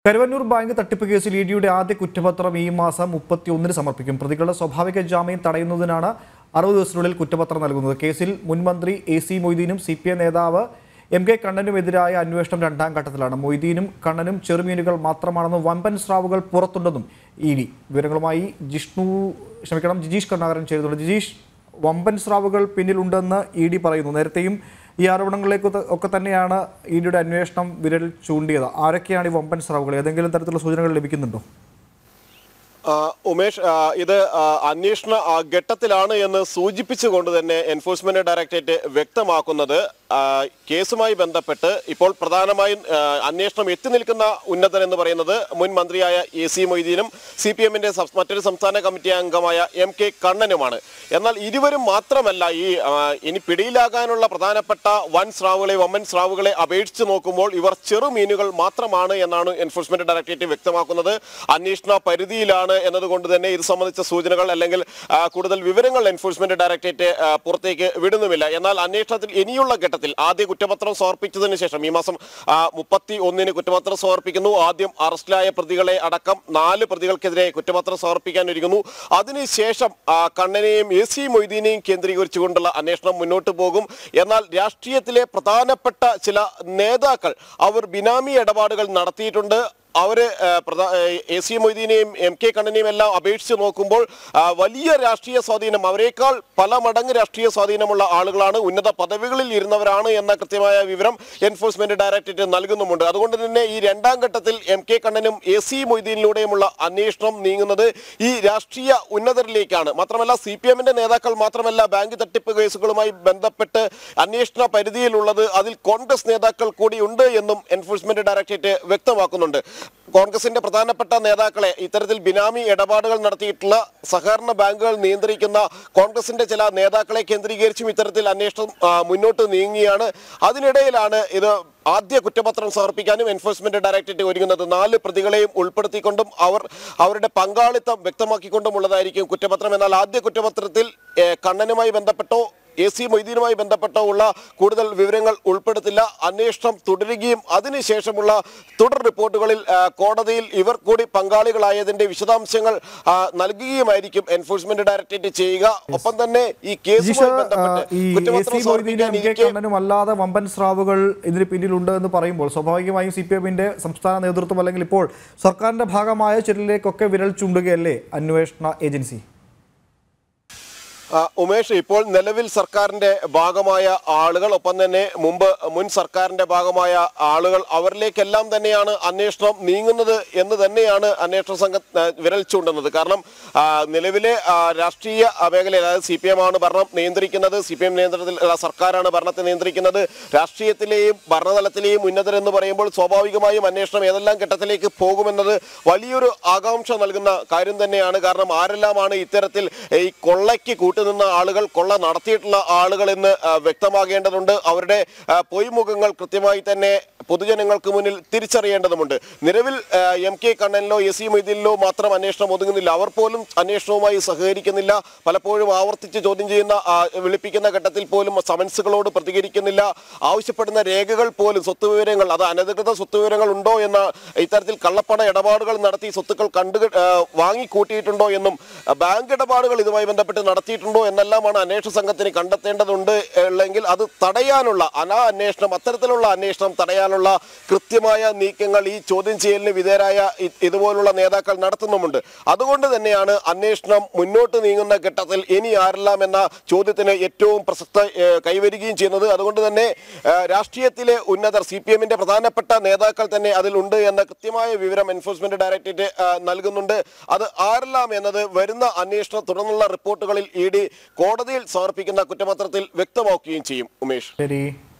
Karuvannur bank തട്ടിപ്പ് കേസിൽ E ഡിയുടെ ആദ്യ കുറ്റപത്രം ഈ മാസം മുപ്പത്തിയൊന്നിന് സമർപ്പിക്കും പ്രതികളുടെ സ്വാഭാവിക ജാമ്യം തടയുന്നതിനാണ് അറുപത് ദിവസത്തിനുള്ളിൽ കുറ്റപത്രം നൽകുന്നത് കേസിൽ മുൻമന്ത്രി എ സി മൊയ്തീനും സി പി ഐ നേതാവ് എം കെ കണ്ണനുമെതിരായ അന്വേഷണം രണ്ടാം ഘട്ടത്തിലാണ് മൊയ്തീനും കണ്ണനും ചെറുമീനുകൾ മാത്രമാണെന്നും വമ്പൻ സ്രാവുകൾ പുറത്തുണ്ടെന്നും ഇ ഡി വിവരങ്ങളുമായി ജിഷ്ണു ക്ഷമിക്കണം ജിജീഷ് കരുണാകരൻ ചേരുന്നുണ്ട് ജിജീഷ് വമ്പൻ സ്രാവുകൾ പിന്നിലുണ്ടെന്ന് ഇ ഡി പറയുന്നു നേരത്തെയും ഈ ആരോപണങ്ങളിലേക്ക് ത- ഒക്കെ തന്നെയാണ് ഇ ഡിയുടെ അന്വേഷണം വിരൽ ചൂണ്ടിയത് ആരൊക്കെയാണ് ഈ വമ്പൻ സ്രാവുകൾ ഏതെങ്കിലും തരത്തിലുള്ള സൂചനകൾ ലഭിക്കുന്നുണ്ടോ ആ, ഉമേഷ് ആ, ഇത് ആ, അന്വേഷണ ആ, ഘട്ടത്തിലാണ് എന്ന് സൂചിപ്പിച്ചുകൊണ്ട് തന്നെ എൻഫോഴ്സ്മെന്റ് ഡയറക്ടറേറ്റ് വ്യക്തമാക്കുന്നത് ആ, കേസുമായി ബന്ധപ്പെട്ട് ഇപ്പോൾ പ്രധാനമായും ആ, അന്വേഷണം എത്തി നിൽക്കുന്ന ഉന്നതൻ എന്ന് പറയുന്നത് മുൻ മന്ത്രിയായ എ സി മൊയ്തീനും സി പി എമ്മിന്റെ മറ്റൊരു സംസ്ഥാന കമ്മിറ്റി അംഗമായ എം കെ കണ്ണനുമാണ് എന്നാൽ ഇരുവരും മാത്രമല്ല ഈ ആ, ഇനി പിടിയിലാകാനുള്ള പ്രധാനപ്പെട്ട വൻ സ്രാവുകളെ വമ്മൻ സ്രാവുകളെ അപേക്ഷിച്ച് നോക്കുമ്പോൾ ഇവർ ചെറുമീനുകൾ മാത്രമാണ് എന്നാണ് എൻഫോഴ്സ്മെന്റ് ഡയറക്ടറേറ്റ് വ്യക്തമാക്കുന്നത് അന്വേഷണ പരിധിയിലാണ് എന്നതുകൊണ്ട് തന്നെ ഇത് സംബന്ധിച്ച സൂചനകൾ അല്ലെങ്കിൽ ആ, കൂടുതൽ വിവരങ്ങൾ എൻഫോഴ്സ്മെന്റ് ഡയറക്ടറേറ്റ് ആ, പുറത്തേക്ക് വിടുന്നുമില്ല എന്നാൽ അന്വേഷണത്തിൽ ഇനിയുള്ള ഘട്ടത്തിൽ ആദ്യ കുറ്റപത്രം സമർപ്പിച്ചതിന് ശേഷം ഈ മാസം മുപ്പത്തി ഒന്നിന് കുറ്റപത്രം സമർപ്പിക്കുന്നു ആദ്യം അറസ്റ്റിലായ പ്രതികളെ അടക്കം നാല് പ്രതികൾക്കെതിരെ കുറ്റപത്രം സമർപ്പിക്കാൻ ഒരുങ്ങുന്നു അതിനുശേഷം ആ, കണ്ണനെയും എ സി മൊയ്തീനെയും കേന്ദ്രീകരിച്ചുകൊണ്ടുള്ള അന്വേഷണം മുന്നോട്ട് പോകും എന്നാൽ രാഷ്ട്രീയത്തിലെ പ്രധാനപ്പെട്ട ചില നേതാക്കൾ അവർ ബിനാമി ഇടപാടുകൾ നടത്തിയിട്ടുണ്ട് അവര് ആ, പ്രധാ- എ സി മൊയ്തീനെയും എം കെ കണ്ണനെയും എല്ലാം അപേക്ഷിച്ച് നോക്കുമ്പോൾ ആ, വലിയ രാഷ്ട്രീയ സ്വാധീനം അവരെക്കാൾ പല മടങ്ങ് രാഷ്ട്രീയ സ്വാധീനമുള്ള ആളുകളാണ് ഉന്നത പദവികളിൽ ഇരുന്നവരാണ് എന്ന കൃത്യമായ വിവരം എൻഫോഴ്സ്മെന്റ് ഡയറക്ടറേറ്റ് നൽകുന്നുമുണ്ട് അതുകൊണ്ട് തന്നെ ഈ രണ്ടാം ഘട്ടത്തിൽ എം കെ കണ്ണനും എ സി മൊയ്തീനിലൂടെയുമുള്ള അന്വേഷണം നീങ്ങുന്നത് ഈ രാഷ്ട്രീയ ഉന്നതരിലേക്കാണ് മാത്രമല്ല സി പി എമ്മിന്റെ നേതാക്കൾ മാത്രമല്ല ബാങ്ക് തട്ടിപ്പ് കേസുകളുമായി ബന്ധപ്പെട്ട് അന്വേഷണ പരിധിയിലുള്ളത് അതിൽ കോൺഗ്രസ് നേതാക്കൾ കൂടി ഉണ്ട് എന്നും എൻഫോഴ്സ്മെന്റ് ഡയറക്ടറേറ്റ് വ്യക്തമാക്കുന്നുണ്ട് കോൺഗ്രസിന്റെ പ്രധാനപ്പെട്ട നേതാക്കളെ ഇത്തരത്തിൽ ബിനാമി ഇടപാടുകൾ നടത്തിയിട്ടുള്ള സഹകരണ ബാങ്കുകൾ നിയന്ത്രിക്കുന്ന കോൺഗ്രസിന്റെ ചില നേതാക്കളെ കേന്ദ്രീകരിച്ചും ഇത്തരത്തിൽ അന്വേഷണം ആ, മുന്നോട്ട് നീങ്ങിയാണ് അതിനിടയിലാണ് ഇത് ആദ്യ കുറ്റപത്രം സമർപ്പിക്കാനും എൻഫോഴ്സ്മെന്റ് ഡയറക്ടറേറ്റ് ഒരുങ്ങുന്നത് നാല് പ്രതികളെയും ഉൾപ്പെടുത്തിക്കൊണ്ടും അവർ അവരുടെ പങ്കാളിത്തം വ്യക്തമാക്കിക്കൊണ്ടുമുള്ളതായിരിക്കും കുറ്റപത്രം എന്നാൽ ആദ്യ കുറ്റപത്രത്തിൽ ഏ, കണ്ണനുമായി ബന്ധപ്പെട്ടോ എ സി മൊയ്തീനുമായി ബന്ധപ്പെട്ടോ ഉള്ള കൂടുതൽ വിവരങ്ങൾ ഉൾപ്പെടുത്തില്ല അന്വേഷണം തുടരുകയും അതിനുശേഷമുള്ള തുടർ റിപ്പോർട്ടുകളിൽ ആ, കോടതിയിൽ ഇവർ കൂടി പങ്കാളികളായതിന്റെ വിശദാംശങ്ങൾ ആ, നൽകുകയുമായിരിക്കും എൻഫോഴ്സ്മെന്റ് ഡയറക്ടറേറ്റ് ചെയ്യുക ഒപ്പം തന്നെ ഈ ജിജീഷ് കേസുമായി ആ, ബന്ധപ്പെട്ട് ഈ എ കുറ്റപത്രം സി മൊയ്തീനും എം കെ സമർപ്പിക്കാനിരിക്കെ കണ്ണനും അല്ലാതെ വമ്പൻ സ്രാവുകൾ ഇതിന് പിന്നിലുണ്ട് എന്ന് പറയുമ്പോൾ സ്വാഭാവികമായും സി പി എമ്മിന്റെ സംസ്ഥാന നേതൃത്വം അല്ലെങ്കിൽ ഇപ്പോൾ സർക്കാരിന്റെ ഭാഗമായ ചിലരിലേക്കൊക്കെ വിരൽ ചൂണ്ടുകയല്ലേ അന്വേഷണ ഏജൻസി ആ, ഉമേഷ് ഇപ്പോൾ നിലവിൽ സർക്കാരിന്റെ ഭാഗമായ ആളുകൾ ഒപ്പം തന്നെ മുമ്പ് മുൻ സർക്കാരിന്റെ ഭാഗമായ ആളുകൾ അവരിലേക്കെല്ലാം തന്നെയാണ് അന്വേഷണം നീങ്ങുന്നത് എന്ന് തന്നെയാണ് അന്വേഷണ സംഘം ആ, വിരൽ ചൂണ്ടുന്നത് കാരണം ആ, നിലവിലെ ആ, രാഷ്ട്രീയ മേഖലയിൽ അതായത് സി പി എം ആണ് ഭരണം നിയന്ത്രിക്കുന്നത് സി പി എം നിയന്ത്രണത്തിൽ ഉള്ള സർക്കാരാണ് ഭരണത്തെ നിയന്ത്രിക്കുന്നത് രാഷ്ട്രീയത്തിലെയും ഭരണതലത്തിലെയും ഉന്നതരെന്ന് പറയുമ്പോൾ സ്വാഭാവികമായും അന്വേഷണം ഏതെല്ലാം ഘട്ടത്തിലേക്ക് പോകുമെന്നത് വലിയൊരു ആകാംക്ഷ നൽകുന്ന കാര്യം തന്നെയാണ് കാരണം ആരെല്ലാമാണ് ഇത്തരത്തിൽ ഈ കൊള്ളയ്ക്ക് കൂട്ടുനിന്ന ആളുകൾ കൊള്ള നടത്തിയിട്ടുള്ള ആളുകൾ എന്ന് ആ, വ്യക്തമാകേണ്ടതുണ്ട് അവരുടെ ആ, പൊയ്മുഖങ്ങൾ കൃത്യമായി തന്നെ പൊതുജനങ്ങൾക്ക് മുന്നിൽ തിരിച്ചറിയേണ്ടതുമുണ്ട് നിലവിൽ ആ, എം കെ കണ്ണനിലോ എസ് സി മൊയ്തീനിലോ മാത്രം അന്വേഷണം ഒതുങ്ങുന്നില്ല അവർ പോലും അന്വേഷണവുമായി സഹകരിക്കുന്നില്ല പലപ്പോഴും ആവർത്തിച്ച് ചോദ്യം ചെയ്യുന്ന ആ, വിളിപ്പിക്കുന്ന ഘട്ടത്തിൽ പോലും സമൻസുകളോട് പ്രതികരിക്കുന്നില്ല ആവശ്യപ്പെടുന്ന രേഖകൾ പോലും സ്വത്ത് വിവരങ്ങൾ അത് അനധികൃത സ്വത്ത് വിവരങ്ങൾ ഉണ്ടോ എന്ന ഇത്തരത്തിൽ കള്ളപ്പണ ഇടപാടുകൾ നടത്തി സ്വത്തുക്കൾ കണ്ടു ആ, വാങ്ങിക്കൂട്ടിയിട്ടുണ്ടോ എന്നും ആ, ബാങ്ക് ഇടപാടുകൾ ഇതുമായി ബന്ധപ്പെട്ട് നടത്തിയിട്ടുണ്ടോ എന്നെല്ലാമാണ് അന്വേഷണ സംഘത്തിന് കണ്ടെത്തേണ്ടതുണ്ട് അല്ലെങ്കിൽ അത് തടയാനുള്ള അനാ അന്വേഷണം അത്തരത്തിലുള്ള അന്വേഷണം തടയാനുള്ള കൃത്യമായ നീക്കങ്ങൾ ഈ ചോദ്യം ചെയ്യലിന് വിധേയരായ ഇ- ഇതുപോലുള്ള നേതാക്കൾ നടത്തുന്നുമുണ്ട് അതുകൊണ്ട് തന്നെയാണ് അന്വേഷണം മുന്നോട്ട് നീങ്ങുന്ന ഘട്ടത്തിൽ ഇനി ആരെല്ലാം എന്ന ചോദ്യത്തിന് ഏറ്റവും പ്രസക്ത ഏഹ്, കൈവരികയും ചെയ്യുന്നത് അതുകൊണ്ട് തന്നെ ഏഹ്, രാഷ്ട്രീയത്തിലെ ഉന്നതർ സി പി എമ്മിന്റെ പ്രധാനപ്പെട്ട നേതാക്കൾ തന്നെ അതിലുണ്ട് എന്ന കൃത്യമായ വിവരം എൻഫോഴ്സ്മെന്റ് ഡയറക്ടറേറ്റ് ഏഹ്, നൽകുന്നുണ്ട് അത് ആരെല്ലാം എന്നത് വരുന്ന അന്വേഷണ തുടർന്നുള്ള റിപ്പോർട്ടുകളിൽ ഇ ഡി കോടതിയിൽ സമർപ്പിക്കുന്ന കുറ്റപത്രത്തിൽ വ്യക്തമാക്കുകയും ചെയ്യും ഉമേഷ് ശരി